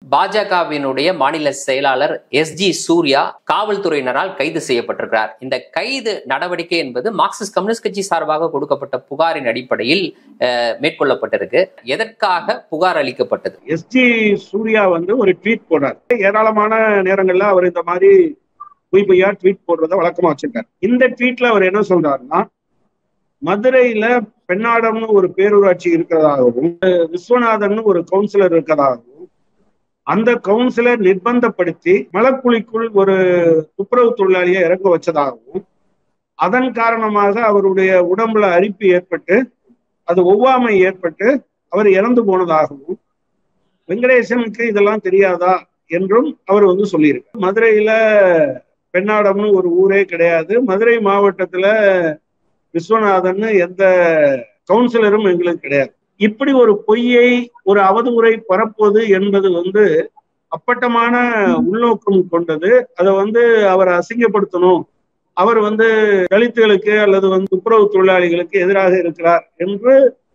பாஜகவினுடைய மாநில செயலாளர் எஸ் ஜி சூர்யா காவல்துறையினரால் கைது செய்யப்பட்டிருக்கிறார் இந்த கைது நடவடிக்கை என்பது மார்க்சிஸ்ட் கம்யூனிஸ்ட் கட்சி சார்பாக கொடுக்கப்பட்ட புகாரின் அடிப்படையில் அஹ், மேற்கொள்ளப்பட்டிருக்கு எதற்காக புகார் அளிக்கப்பட்டது எஸ்ஜி சூர்யா வந்து ஒரு ட்வீட் போடுறார் ஏராளமான நேரங்கள்ல அவர் இந்த மாதிரி பொய் பொய்யா ட்வீட் போடுறத வழக்கமா வச்சிருக்காரு இந்த ட்வீட்ல அவர் என்ன சொல்றாருன்னா மதுரையில பெண்ணாடம்னு ஒரு பேரூராட்சி இருக்கிறதாகவும் விஸ்வநாதன் ஒரு கவுன்சிலர் இருக்கிறதாகவும் அந்த கவுன்சிலர் நிர்பந்தப்படுத்தி மலக்குழிக்குள் ஒரு துப்புரவு தொழிலாளியை இறங்க வச்சதாகவும் அதன் காரணமாக அவருடைய உடம்புல அரிப்பு ஏற்பட்டு அது ஒவ்வாமை ஏற்பட்டு அவர் இறந்து போனதாகவும் வெங்கடேசனுக்கு இதெல்லாம் தெரியாதா என்றும் அவர் வந்து சொல்லியிருக்கு மதுரையில பெண்ணாடம்னு ஒரு ஊரே கிடையாது மதுரை மாவட்டத்துல விஸ்வநாதன் எந்த கவுன்சிலரும் எங்களுக்கு கிடையாது இப்படி ஒரு பொய்யை ஒரு அவதூறை பரப்புவது என்பது வந்து அப்பட்டமான உள்நோக்கம் கொண்டது அதை வந்து அவரை அசிங்கப்படுத்தணும் அவர் வந்து தலித்துகளுக்கு அல்லது வந்து துப்புரவு தொழிலாளிகளுக்கு எதிராக இருக்கிறார் என்று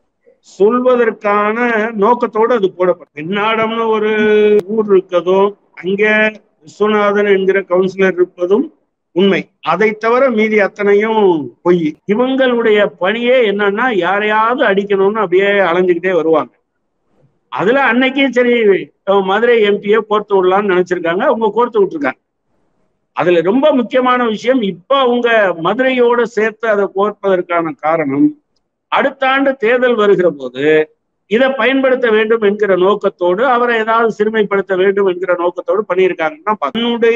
சொல்வதற்கான நோக்கத்தோடு அது போடப்படும் பெண்ணாடம்னு ஒரு ஊர் இருக்கதும் அங்க விஸ்வநாதன் என்கிற கவுன்சிலர் இருப்பதும் உண்மை அதை தவிர மீதி அத்தனையும் பொய் இவங்களுடைய பணியே என்னன்னா யாரையாவது அடிக்கணும்னு அப்படியே அலைஞ்சுக்கிட்டே வருவாங்க அதுல அன்னைக்கே சரி அஹ் மதுரை எம்பியை கோர்த்து விடலாம்னு நினைச்சிருக்காங்க அவங்க கோர்த்து விட்டுருக்காங்க அதுல ரொம்ப முக்கியமான விஷயம் இப்ப அவங்க மதுரையோட சேர்த்து அதை கோர்ப்பதற்கான காரணம் அடுத்த ஆண்டு தேர்தல் வருகிற போது இதை பயன்படுத்த வேண்டும் என்கிற நோக்கத்தோடு அவரை ஏதாவது சிறுமைப்படுத்த வேண்டும் என்கிற நோக்கத்தோடு பண்ணியிருக்காங்கன்னா தன்னுடைய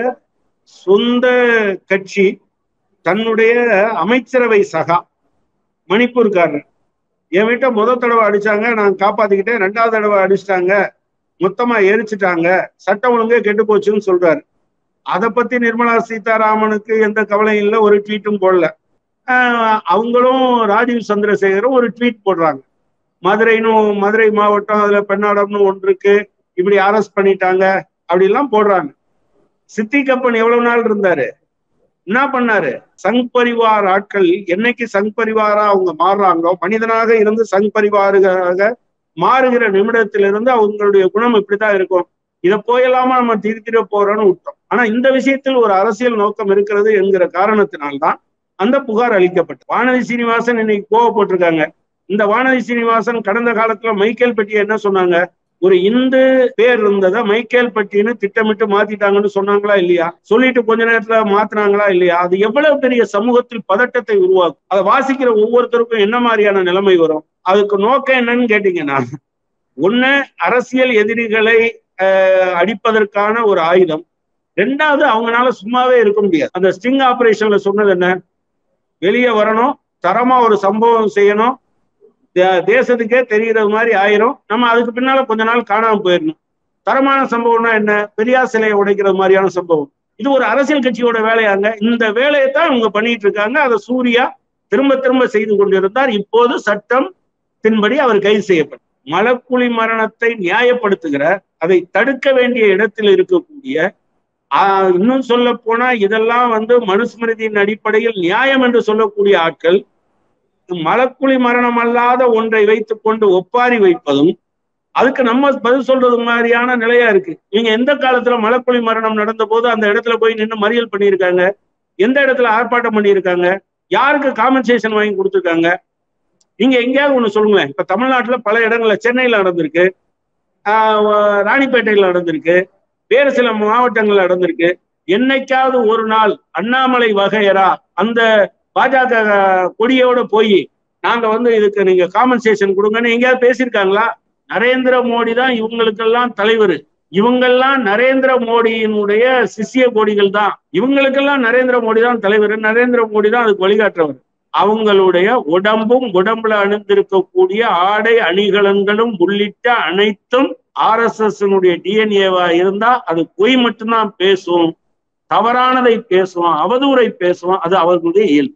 சொந்த கட்சி தன்னுடைய அமைச்சரவை சகா மணிப்பூர்காரர் என் வீட்டை முத தடவை அடிச்சாங்க நான் காப்பாத்திக்கிட்டேன் ரெண்டாவது தடவை அடிச்சிட்டாங்க மொத்தமா எரிச்சிட்டாங்க சட்டம் ஒழுங்கே கெட்டு போச்சுன்னு சொல்றாரு அதை பத்தி நிர்மலா சீதாராமனுக்கு எந்த கவலையும் இல்லை ஒரு ட்வீட்டும் போடல ஆஹ் அவங்களும் ராஜீவ் சந்திரசேகரும் ஒரு ட்வீட் போடுறாங்க மதுரைன்னு மதுரை மாவட்டம் அதுல பெண்ணாடம்னு ஒன்று இருக்கு இப்படி அரெஸ்ட் பண்ணிட்டாங்க அப்படிலாம் போடுறாங்க சித்தி கப்பன் எவ்வளவு நாள் இருந்தாரு என்ன பண்ணாரு சங் பரிவார் ஆட்கள் என்னைக்கு சங் பரிவாரா அவங்க மாறுறாங்களோ மனிதனாக இருந்து சங் பரிவாராக மாறுகிற நிமிடத்திலிருந்து அவங்களுடைய குணம் இப்படித்தான் இருக்கும் இதை போயெல்லாம நம்ம திருத்திட போறோம்னு விட்டோம் ஆனா இந்த விஷயத்தில் ஒரு அரசியல் நோக்கம் இருக்கிறது என்கிற காரணத்தினால்தான் அந்த புகார் அளிக்கப்பட்டது வானதி சீனிவாசன் இன்னைக்கு கோவப்பட்டிருக்காங்க இந்த வானதி சீனிவாசன் கடந்த காலத்துல மைக்கேல் பெட்டியை என்ன சொன்னாங்க ஒரு இந்து பேர் இருந்ததை மைக்கேல் பட்டின்னு திட்டமிட்டு மாத்திட்டாங்கன்னு சொன்னாங்களா இல்லையா சொல்லிட்டு கொஞ்ச நேரத்துல மாத்தினாங்களா இல்லையா அது எவ்வளவு பெரிய சமூகத்தில் பதட்டத்தை உருவாக்கும் அதை வாசிக்கிற ஒவ்வொருத்தருக்கும் என்ன மாதிரியான நிலைமை வரும் அதுக்கு நோக்கம் என்னன்னு கேட்டீங்கன்னா ஒண்ணு அரசியல் எதிரிகளை அடிப்பதற்கான ஒரு ஆயுதம் ரெண்டாவது அவங்களால சும்மாவே இருக்க முடியாது அந்த ஸ்டிங் ஆபரேஷன்ல சொன்னது என்ன வெளியே வரணும் தரமா ஒரு சம்பவம் செய்யணும் தேசத்துக்கே தெரிகிறது மாதிரி ஆயிரும் நம்ம அதுக்கு பின்னால கொஞ்ச நாள் காணாம போயிடணும் தரமான சம்பவம்னா என்ன பெரியார் சிலையை உடைக்கிறது மாதிரியான சம்பவம் இது ஒரு அரசியல் கட்சியோட வேலையாங்க இந்த வேலையை தான் இவங்க பண்ணிட்டு இருக்காங்க அதை சூர்யா திரும்ப திரும்ப செய்து கொண்டிருந்தார் இப்போது சட்டம் தின்படி அவர் கைது செய்யப்பட்டார் மலக்குழி மரணத்தை நியாயப்படுத்துகிற அதை தடுக்க வேண்டிய இடத்தில் இருக்கக்கூடிய இன்னும் சொல்ல போனா இதெல்லாம் வந்து மனுஸ்மிருதியின் அடிப்படையில் நியாயம் என்று சொல்லக்கூடிய ஆட்கள் மலக்குழி மரணம் அல்லாத ஒன்றை வைத்துக் கொண்டு ஒப்பாரி வைப்பதும் அதுக்கு நம்ம பதில் சொல்றது மாதிரியான நிலையா இருக்கு நீங்க எந்த காலத்துல மலக்குழி மரணம் நடந்த போது அந்த இடத்துல போய் நின்று மறியல் பண்ணியிருக்காங்க எந்த இடத்துல ஆர்ப்பாட்டம் பண்ணியிருக்காங்க யாருக்கு காம்பன்சேஷன் வாங்கி கொடுத்துருக்காங்க நீங்க எங்கேயாவது ஒண்ணு சொல்லுங்களேன் இப்ப தமிழ்நாட்டுல பல இடங்கள்ல சென்னையில நடந்திருக்கு ராணிப்பேட்டையில நடந்திருக்கு வேறு சில மாவட்டங்கள்ல நடந்திருக்கு என்னைக்காவது ஒரு நாள் அண்ணாமலை வகையரா அந்த பாஜக கொடியோட போய் நாங்க வந்து இதுக்கு நீங்க காம்பன்சேஷன் கொடுங்கன்னு எங்கேயாவது பேசியிருக்காங்களா நரேந்திர மோடி தான் இவங்களுக்கெல்லாம் தலைவர் இவங்கெல்லாம் நரேந்திர மோடியினுடைய சிசிய கோடிகள் தான் இவங்களுக்கெல்லாம் நரேந்திர மோடி தான் தலைவர் நரேந்திர மோடி தான் அதுக்கு வழிகாட்டுறவர் அவங்களுடைய உடம்பும் உடம்புல அணிந்திருக்கக்கூடிய ஆடை அணிகலன்களும் உள்ளிட்ட அனைத்தும் ஆர் எஸ் எஸ் டிஎன்ஏவா இருந்தா அது பொய் மட்டும்தான் பேசும் தவறானதை பேசுவோம் அவதூறை பேசுவோம் அது அவர்களுடைய இயல்பு